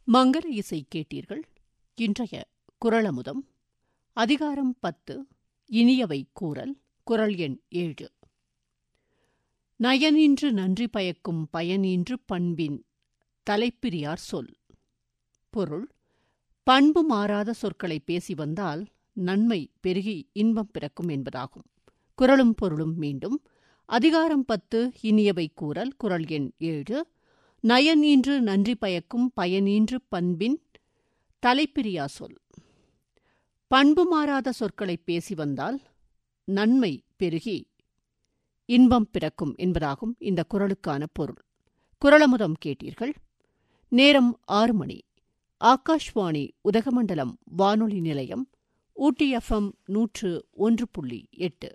மங்கள இசை கேட்டீர்கள் இன்றைய குரளமுதம் அதிகாரம் பத்து இனியவை கூறல் குரல் எண் ஏழு நயனின்று நன்றி பயக்கும் பயனின்று பண்பின் தலைப்பிரியார் சொல் பொருள் பண்பு மாறாத சொற்களை பேசி வந்தால் நன்மை பெருகி இன்பம் பிறக்கும் என்பதாகும் குரலும் பொருளும் மீண்டும் அதிகாரம் பத்து இனியவை கூறல் குரல் எண் ஏழு நயனீன்று நன்றி பயக்கும் பயனீன்று பண்பின் தலைப்பிரியா சொல் பண்பு மாறாத சொற்களை பேசி வந்தால் நன்மை பெருகி இன்பம் பிறக்கும் என்பதாகும் இந்த குரலுக்கான பொருள் குரலமுதம் கேட்டீர்கள் நேரம் ஆறு மணி ஆகாஷ்வாணி உதகமண்டலம் வானொலி நிலையம் ஊட்டி எஃப்எம் நூற்று ஒன்று புள்ளி எட்டு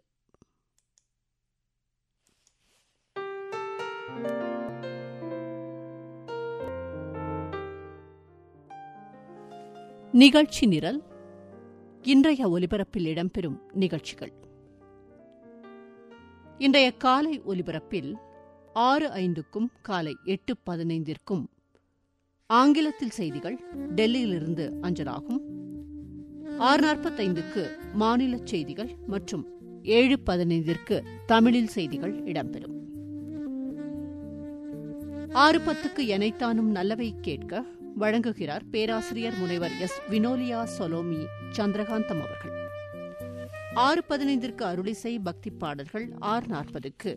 நிகழ்ச்சி நிரல் இன்றைய ஒலிபரப்பில் இடம்பெறும் நிகழ்ச்சிகள் இன்றைய காலை ஒலிபரப்பில் ஆறு ஐந்துக்கும் காலை எட்டு பதினைந்திற்கும் ஆங்கிலத்தில் செய்திகள் டெல்லியிலிருந்து அஞ்சலாகும் ஆறு நாற்பத்தைந்துக்கு மாநில செய்திகள் மற்றும் ஏழு பதினைந்திற்கு தமிழில் செய்திகள் இடம்பெறும் ஆறு பத்துக்கு எனைத்தானும் நல்லவை கேட்க வழங்குகிறார் பேராசிரியர் முனைவர் எஸ் வினோலியா சொலோமி சந்திரகாந்தம் அவர்கள் ஆறு பதினைந்திற்கு அருளிசை பக்தி பாடல்கள் ஆறு நாற்பதுக்கு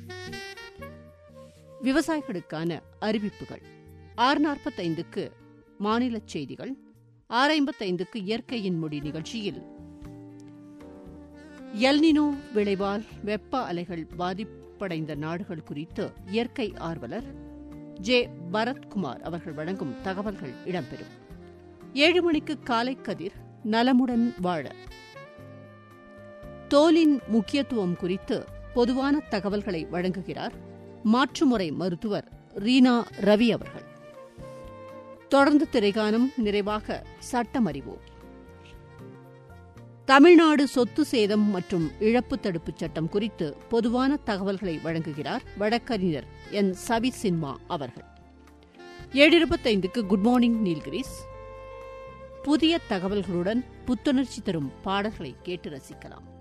விவசாயிகளுக்கான அறிவிப்புகள் ஆறு நாற்பத்தைந்துக்கு மாநில செய்திகள் ஆறு ஐம்பத்தைந்துக்கு இயற்கையின் மொழி நிகழ்ச்சியில் எல்னினோ விளைவால் வெப்ப அலைகள் பாதிப்படைந்த நாடுகள் குறித்து இயற்கை ஆர்வலர் ஜே பரத்குமார் அவர்கள் வழங்கும் தகவல்கள் இடம்பெறும் ஏழு மணிக்கு காலை கதிர் நலமுடன் வாழ தோலின் முக்கியத்துவம் குறித்து பொதுவான தகவல்களை வழங்குகிறார் மாற்றுமுறை மருத்துவர் ரீனா ரவி அவர்கள் தொடர்ந்து திரைகானம் நிறைவாக சட்டம் அறிவோம் தமிழ்நாடு சொத்து சேதம் மற்றும் இழப்பு தடுப்புச் சட்டம் குறித்து பொதுவான தகவல்களை வழங்குகிறார் வழக்கறிஞர் என் சவி சின்மா அவர்கள் ஏழு இருபத்தைந்துக்கு குட் மார்னிங் நீல்கிரிஸ் புதிய தகவல்களுடன் புத்துணர்ச்சி தரும் பாடல்களை கேட்டு ரசிக்கலாம்